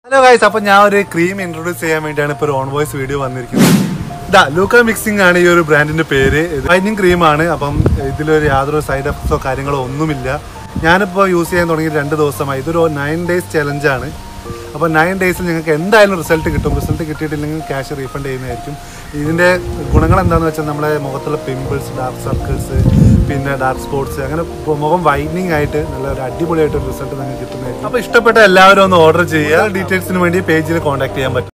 hello guys അപ്പൊ ഞാൻ ഒരു ക്രീം ഇൻട്രൊഡ്യൂസ് ചെയ്യാൻ വേണ്ടിയാണ് ഇപ്പോൾ ഒരു ഓൺ വോയിസ് വീഡിയോ വന്നിരിക്കുന്നത് ഇതാ ലൂക്ക മിക്സിംഗ് ആണ് ഈ ഒരു ബ്രാൻഡിന്റെ പേര് വൈനിങ് ക്രീം ആണ് അപ്പം ഇതിലൊരു യാതൊരു സൈഡ് എഫക്ട്സോ കാര്യങ്ങളോ ഒന്നുമില്ല ഞാനിപ്പോൾ യൂസ് ചെയ്യാൻ തുടങ്ങി രണ്ട് ദിവസമായി ഇതൊരു നയൻ ഡേയ്സ് ചലഞ്ചാണ് അപ്പോൾ നയൻ ഡേയ്സിൽ നിങ്ങൾക്ക് എന്തായാലും റിസൾട്ട് കിട്ടും റിസൾട്ട് കിട്ടിയിട്ടില്ലെങ്കിൽ ക്യാഷ് റീഫണ്ട് ചെയ്യുന്നതായിരിക്കും ഇതിൻ്റെ ഗുണങ്ങൾ എന്താണെന്ന് വെച്ചാൽ നമ്മുടെ മുഖത്തുള്ള പിമ്പിൾസ് ഡാർക്ക് സർക്കിൾസ് പിന്നെ ഡാർക്ക് സ്പോട്സ് അങ്ങനെ ഇപ്പൊ മുഖം വൈറ്റനിങ് ആയിട്ട് നല്ല ഒരു അടിപൊളിയായിട്ട് ഒരു റിസൾട്ട് നിങ്ങൾക്ക് കിട്ടുന്നതായിരിക്കും അപ്പോൾ ഇഷ്ടപ്പെട്ട എല്ലാവരും ഒന്ന് ഓർഡർ ചെയ്യുക ഡീറ്റെയിൽസിന് വേണ്ടി പേജിൽ കോൺടാക്ട് ചെയ്യാൻ പറ്റും